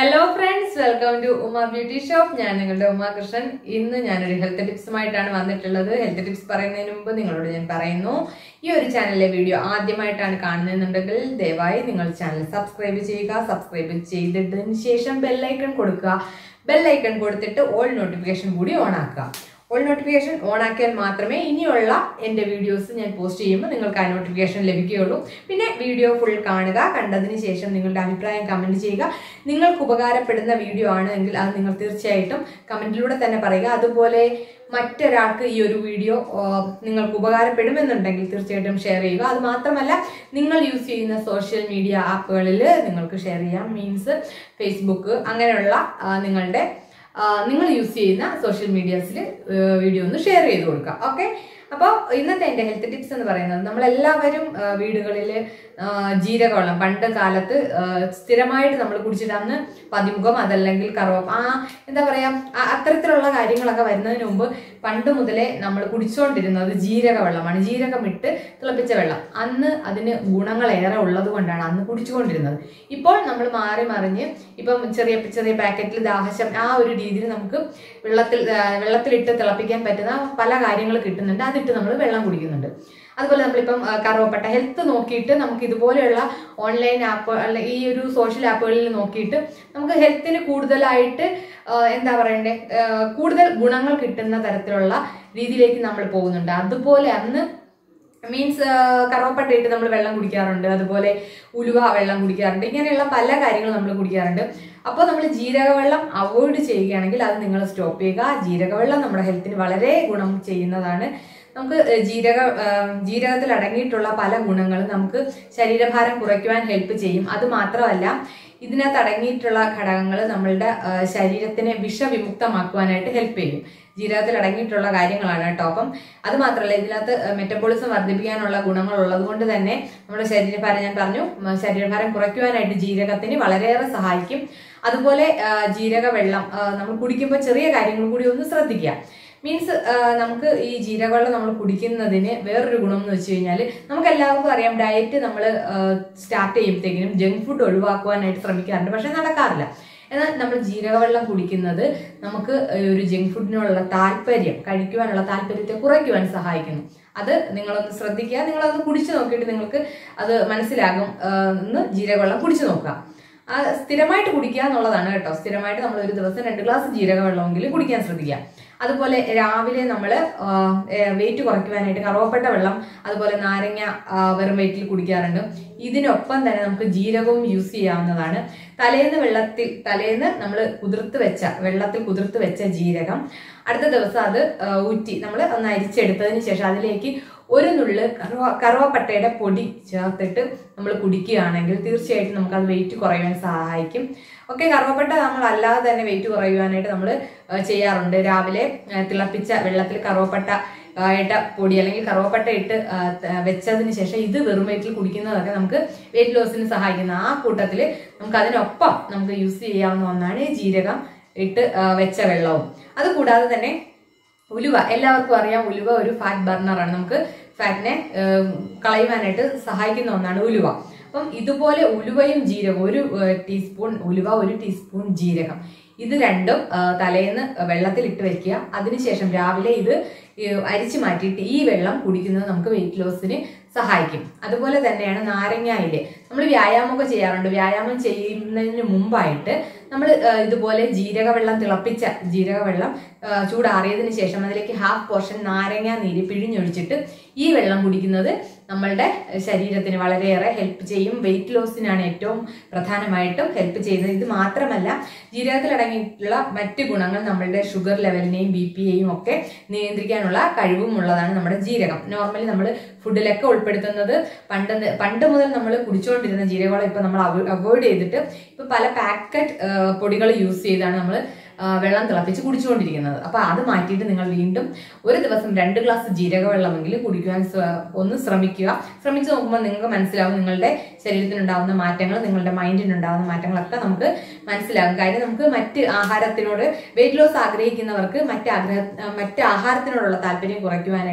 hello friends welcome to Uma beauty shop ഞാൻ നിങ്ങളുടെ ഉമ കൃഷ്ണൻ ഇന്ന് ഞാനൊരു ഹെൽത്ത് ടിപ്സുമായിട്ടാണ് വന്നിട്ടുള്ളത് ഹെൽത്ത് ടിപ്സ് പറയുന്നതിന് മുമ്പ് നിങ്ങളോട് ഞാൻ പറയുന്നു ഈ ഒരു ചാനലിലെ വീഡിയോ ആദ്യമായിട്ടാണ് കാണുന്നുണ്ടെങ്കിൽ ദയവായി നിങ്ങൾ ചാനൽ സബ്സ്ക്രൈബ് ചെയ്യുക സബ്സ്ക്രൈബ് ചെയ്തിട്ടതിന് ശേഷം ബെല്ലൈക്കൺ കൊടുക്കുക ബെല്ലൈക്കൺ കൊടുത്തിട്ട് ഓൾ നോട്ടിഫിക്കേഷൻ കൂടി ഓൺ ആക്കുക ഓൾ നോട്ടിഫിക്കേഷൻ ഓൺ ആക്കിയാൽ മാത്രമേ ഇനിയുള്ള എൻ്റെ വീഡിയോസ് ഞാൻ പോസ്റ്റ് ചെയ്യുമ്പോൾ നിങ്ങൾക്ക് ആ നോട്ടിഫിക്കേഷൻ ലഭിക്കുകയുള്ളൂ പിന്നെ വീഡിയോ ഫുൾ കാണുക കണ്ടതിന് ശേഷം നിങ്ങളുടെ അഭിപ്രായം കമൻറ്റ് ചെയ്യുക നിങ്ങൾക്ക് ഉപകാരപ്പെടുന്ന വീഡിയോ ആണ് എങ്കിൽ അത് നിങ്ങൾ തീർച്ചയായിട്ടും കമൻറ്റിലൂടെ തന്നെ പറയുക അതുപോലെ മറ്റൊരാൾക്ക് ഈ ഒരു വീഡിയോ ആ, നിങ്ങൾക്ക് ഉപകാരപ്പെടുമെന്നുണ്ടെങ്കിൽ തീർച്ചയായിട്ടും ഷെയർ ചെയ്യുക അത് മാത്രമല്ല നിങ്ങൾ യൂസ് ചെയ്യുന്ന സോഷ്യൽ മീഡിയ ആപ്പുകളിൽ നിങ്ങൾക്ക് ഷെയർ ചെയ്യാം മീൻസ് ഫേസ്ബുക്ക് അങ്ങനെയുള്ള ആ, നിങ്ങളുടെ ആ, നിങ്ങൾ യൂസ് ചെയ്യുന്ന സോഷ്യൽ മീഡിയാസിൽ വീഡിയോ ഒന്ന് ഷെയർ ചെയ്ത് കൊടുക്കുക ഓക്കെ അപ്പോൾ ഇന്നത്തെ എൻ്റെ ഹെൽത്ത് ടിപ്സ് എന്ന് പറയുന്നത് നമ്മളെല്ലാവരും വീടുകളിൽ ജീരകവെള്ളം പണ്ട് കാലത്ത് ആ, സ്ഥിരമായിട്ട് നമ്മൾ കുടിച്ചിട്ട് അന്ന് പതിമുഖം അതല്ലെങ്കിൽ കറുവ ആ എന്താ പറയാ ആ, അത്തരത്തിലുള്ള കാര്യങ്ങളൊക്കെ വരുന്നതിന് മുമ്പ് പണ്ട് മുതലേ നമ്മൾ കുടിച്ചുകൊണ്ടിരുന്നത് ജീരകവെള്ളമാണ് ജീരകമിട്ട് തിളപ്പിച്ച വെള്ളം അന്ന് അതിന് ഗുണങ്ങളേറെ ഉള്ളത് കൊണ്ടാണ് അന്ന് കുടിച്ചുകൊണ്ടിരുന്നത് ഇപ്പോൾ നമ്മൾ മാറി മറിഞ്ഞ് ഇപ്പം ചെറിയ ചെറിയ പാക്കറ്റിൽ ദാഹശം ആ ഒരു രീതിയിൽ നമുക്ക് വെള്ളത്തിൽ ആ, വെള്ളത്തിലിട്ട് തിളപ്പിക്കാൻ പറ്റുന്ന പല കാര്യങ്ങൾ കിട്ടുന്നുണ്ട് അതിട്ട് നമ്മൾ വെള്ളം കുടിക്കുന്നുണ്ട് അതുപോലെ നമ്മളിപ്പം ആ, കറുവപ്പട്ട ഹെൽത്ത് നോക്കിയിട്ട് നമുക്ക് ഇതുപോലെയുള്ള ഓൺലൈൻ ആപ്പ് അല്ല ഈ ഒരു സോഷ്യൽ ആപ്പുകളിൽ നോക്കിയിട്ട് നമുക്ക് ഹെൽത്തിന് കൂടുതലായിട്ട് ആ, എന്താ പറയണ്ടേ ആ, കൂടുതൽ ഗുണങ്ങൾ കിട്ടുന്ന തരത്തിലുള്ള രീതിയിലേക്ക് നമ്മൾ പോകുന്നുണ്ട് അതുപോലെ അന്ന് മീൻസ് കറുവപ്പട്ടയിട്ട് നമ്മൾ വെള്ളം കുടിക്കാറുണ്ട് അതുപോലെ ഉലുവ വെള്ളം കുടിക്കാറുണ്ട് ഇങ്ങനെയുള്ള പല കാര്യങ്ങളും നമ്മൾ കുടിക്കാറുണ്ട് അപ്പോൾ നമ്മൾ ജീരകവെള്ളം അവോയ്ഡ് ചെയ്യുകയാണെങ്കിൽ അത് നിങ്ങൾ സ്റ്റോപ്പ് ചെയ്യുക ജീരകവെള്ളം നമ്മുടെ ഹെൽത്തിന് വളരെ ഗുണം ചെയ്യുന്നതാണ് നമുക്ക് ഏഹ്, ജീരക ഏഹ്, ജീരകത്തിൽ അടങ്ങിയിട്ടുള്ള പല ഗുണങ്ങളും നമുക്ക് ശരീരഭാരം കുറയ്ക്കുവാൻ ഹെൽപ്പ് ചെയ്യും അത് മാത്രമല്ല ഇതിനകത്ത് അടങ്ങിയിട്ടുള്ള ഘടകങ്ങൾ നമ്മളുടെ ഏഹ്, ശരീരത്തിനെ വിഷവിമുക്തമാക്കുവാനായിട്ട് ഹെൽപ്പ് ചെയ്യും ജീരകത്തിൽ അടങ്ങിയിട്ടുള്ള കാര്യങ്ങളാണ് കേട്ടോ അപ്പം അത് മാത്രമല്ല ഇതിനകത്ത് മെറ്റബോളിസം വർദ്ധിപ്പിക്കാനുള്ള ഗുണങ്ങൾ ഉള്ളത് കൊണ്ട് തന്നെ നമ്മുടെ ശരീരഭാരം ഞാൻ പറഞ്ഞു ഉം, ശരീരഭാരം കുറയ്ക്കുവാനായിട്ട് ജീരകത്തിന് വളരെയേറെ സഹായിക്കും അതുപോലെ ആ, ജീരക വെള്ളം ആ, നമ്മൾ കുടിക്കുമ്പോൾ ചെറിയ കാര്യങ്ങൾ കൂടി ഒന്ന് ശ്രദ്ധിക്കുക മീൻസ് നമുക്ക് ഈ ജീരകവെള്ളം നമ്മൾ കുടിക്കുന്നതിന് വേറൊരു ഗുണം എന്ന് വെച്ച് കഴിഞ്ഞാൽ നമുക്ക് എല്ലാവർക്കും അറിയാം ഡയറ്റ് നമ്മൾ സ്റ്റാർട്ട് ചെയ്യുമ്പോഴത്തേക്കിനും ജങ്ക് ഫുഡ് ഒഴിവാക്കുവാനായിട്ട് ശ്രമിക്കാറുണ്ട് പക്ഷെ നടക്കാറില്ല എന്നാൽ നമ്മൾ ജീരകവെള്ളം കുടിക്കുന്നത് നമുക്ക് ഒരു ജങ്ക് ഫുഡിനോടുള്ള താല്പര്യം കഴിക്കുവാനുള്ള താല്പര്യത്തെ കുറയ്ക്കുവാൻ സഹായിക്കുന്നു അത് നിങ്ങളൊന്ന് ശ്രദ്ധിക്കുക നിങ്ങളതൊന്ന് കുടിച്ചു നോക്കിയിട്ട് നിങ്ങൾക്ക് അത് മനസ്സിലാകും ആ, ഒന്ന് ജീരകവെള്ളം കുടിച്ചു നോക്കുക ആ സ്ഥിരമായിട്ട് കുടിക്കുക എന്നുള്ളതാണ് കേട്ടോ സ്ഥിരമായിട്ട് നമ്മൾ ഒരു ദിവസം രണ്ട് ഗ്ലാസ് ജീരക വെള്ളമെങ്കിലും കുടിക്കാൻ ശ്രദ്ധിക്കുക അതുപോലെ രാവിലെ നമ്മൾ വെയിറ്റ് കുറയ്ക്കുവാനായിട്ട് കറുവപ്പട്ട വെള്ളം അതുപോലെ നാരങ്ങ ആ, വെറും വെയിറ്റിൽ കുടിക്കാറുണ്ട് ഇതിനൊപ്പം തന്നെ നമുക്ക് ജീരകവും യൂസ് ചെയ്യാവുന്നതാണ് തലേന്ന് വെള്ളത്തിൽ തലേന്ന് നമ്മൾ കുതിർത്ത് വെച്ച വെള്ളത്തിൽ കുതിർത്ത് വെച്ച ജീരകം അടുത്ത ദിവസം അത് ആ, ഊറ്റി നമ്മൾ ഒന്ന് അരിച്ചെടുത്തതിന് ശേഷം അതിലേക്ക് ഒരു നുള്ള് കറുവ കറുവപ്പട്ടയുടെ പൊടി ചേർത്തിട്ട് നമ്മൾ കുടിക്കുകയാണെങ്കിൽ തീർച്ചയായിട്ടും നമുക്ക് അത് വെയിറ്റ് കുറയുവാൻ സഹായിക്കും ഓക്കെ കറുവപ്പട്ട നമ്മൾ അല്ലാതെ തന്നെ വെയിറ്റ് കുറയുവാനായിട്ട് നമ്മൾ ചെയ്യാറുണ്ട് രാവിലെ ആ, തിളപ്പിച്ച വെള്ളത്തിൽ കറുവപ്പട്ട ആ, ഇട്ട പൊടി അല്ലെങ്കിൽ കറുവപ്പട്ട ഇട്ട് ആ, ത- വെച്ചതിന് ശേഷം ഇത് വെറും വയറ്റിൽ കുടിക്കുന്നതൊക്കെ നമുക്ക് വെയിറ്റ് ലോസിന് സഹായിക്കുന്ന ആ കൂട്ടത്തിൽ നമുക്ക് അതിനൊപ്പം നമുക്ക് യൂസ് ചെയ്യാവുന്ന ഒന്നാണ് ഈ ജീരകം ഇട്ട് ആ, വെച്ച വെള്ളവും അതുകൂടാതെ തന്നെ ഉലുവ എല്ലാവർക്കും അറിയാം ഉലുവ ഒരു ഫാറ്റ് ബർണറാണ് നമുക്ക് ഫാറ്റിനെ ഏം, കളയുവാനായിട്ട് സഹായിക്കുന്ന ഒന്നാണ് ഉലുവ അപ്പം ഇതുപോലെ ഉലുവയും ജീരകവും ഒരു ഏഹ്, ടീസ്പൂൺ ഉലുവ ഒരു ടീസ്പൂൺ ജീരകം ഇത് രണ്ടും ആ, തലേന്ന് വെള്ളത്തിൽ ഇട്ട് വെക്കുക അതിനുശേഷം രാവിലെ ഇത് ഈ അരിച്ചു മാറ്റിയിട്ട് ഈ വെള്ളം കുടിക്കുന്നത് നമുക്ക് വെയിറ്റ് ലോസിന് സഹായിക്കും അതുപോലെ തന്നെയാണ് നാരങ്ങായില് നമ്മൾ വ്യായാമമൊക്കെ ചെയ്യാറുണ്ട് വ്യായാമം ചെയ്യുന്നതിന് മുമ്പായിട്ട് നമ്മൾ ഇതുപോലെ ജീരക വെള്ളം തിളപ്പിച്ച ജീരക വെള്ളം ആ, ചൂടാറിയതിന് ശേഷം അതിലേക്ക് ഹാഫ് പോർഷൻ നാരങ്ങ നീര് പിഴിഞ്ഞൊഴിച്ചിട്ട് ഈ വെള്ളം കുടിക്കുന്നത് നമ്മളുടെ ശരീരത്തിന് വളരെയേറെ ഹെൽപ്പ് ചെയ്യും വെയിറ്റ് ലോസിനാണ് ഏറ്റവും പ്രധാനമായിട്ടും ഹെൽപ്പ് ചെയ്യുന്നത് ഇത് മാത്രമല്ല ജീരകത്തിൽ അടങ്ങിയിട്ടുള്ള മറ്റ് ഗുണങ്ങൾ നമ്മളുടെ ഷുഗർ ലെവലിനെയും ബി പിയെയും ഒക്കെ നിയന്ത്രിക്കാനുള്ള കഴിവും ഉള്ളതാണ് നമ്മുടെ ജീരകം നോർമലി നമ്മൾ ഫുഡിലൊക്കെ ഉൾപ്പെടുത്തുന്നത് പണ്ട് ന- പണ്ട് മുതൽ നമ്മൾ കുടിച്ചുകൊണ്ടിരുന്ന ജീരകവളം ഇപ്പൊ നമ്മൾ അവോയ്ഡ് ചെയ്തിട്ട് ഇപ്പൊ പല പാക്കറ്റ് പൊടികൾ യൂസ് ചെയ്താണ് നമ്മൾ വെള്ളം തിളപ്പിച്ച് കുടിച്ചുകൊണ്ടിരിക്കുന്നത് അപ്പൊ അത് മാറ്റിയിട്ട് നിങ്ങൾ വീണ്ടും ഒരു ദിവസം രണ്ട് ഗ്ലാസ് ജീരക വെള്ളമെങ്കിലും കുടിക്കുവാൻ ശ്ര- ഒന്ന് ശ്രമിക്കുക ശ്രമിച്ചു നോക്കുമ്പോൾ നിങ്ങൾക്ക് മനസ്സിലാവും നിങ്ങളുടെ ശരീരത്തിനുണ്ടാകുന്ന മാറ്റങ്ങൾ നിങ്ങളുടെ മൈൻഡിനുണ്ടാകുന്ന മാറ്റങ്ങളൊക്കെ നമുക്ക് മനസ്സിലാകും കാര്യം നമുക്ക് മറ്റ് ആഹാരത്തിനോട് വെയിറ്റ് ലോസ് ആഗ്രഹിക്കുന്നവർക്ക് മറ്റ് ആഗ്രഹ മറ്റ് ആഹാരത്തിനോടുള്ള താല്പര്യം കുറയ്ക്കുവാനായിട്ട്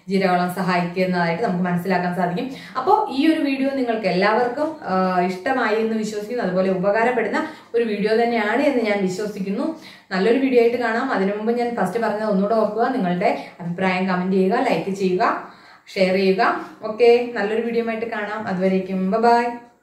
ജീരകവെള്ളം സഹായിക്കുന്നതായിട്ട് നമുക്ക് മനസ്സിലാക്കാൻ സാധിക്കും അപ്പോൾ ഈ ഒരു വീഡിയോ നിങ്ങൾക്ക് എല്ലാവർക്കും ആ, ഇഷ്ടമായി എന്ന് വിശ്വസിക്കുന്നു അതുപോലെ ഉപകാരപ്പെടുന്ന ഒരു വീഡിയോ തന്നെയാണ് എന്ന് ഞാൻ വിശ്വസിക്കുന്നു നല്ലൊരു വീഡിയോ ആയിട്ട് കാണാം അതിനു മുമ്പ് ഞാൻ ഫസ്റ്റ് പറഞ്ഞത് ഒന്നുകൂടെ ഓർക്കുക നിങ്ങളുടെ അഭിപ്രായം കമന്റ് ചെയ്യുക ലൈക്ക് ചെയ്യുക ഷെയർ ചെയ്യുക ഓക്കെ നല്ലൊരു വീഡിയോ ആയിട്ട് കാണാം അതുവരേക്കും ബൈ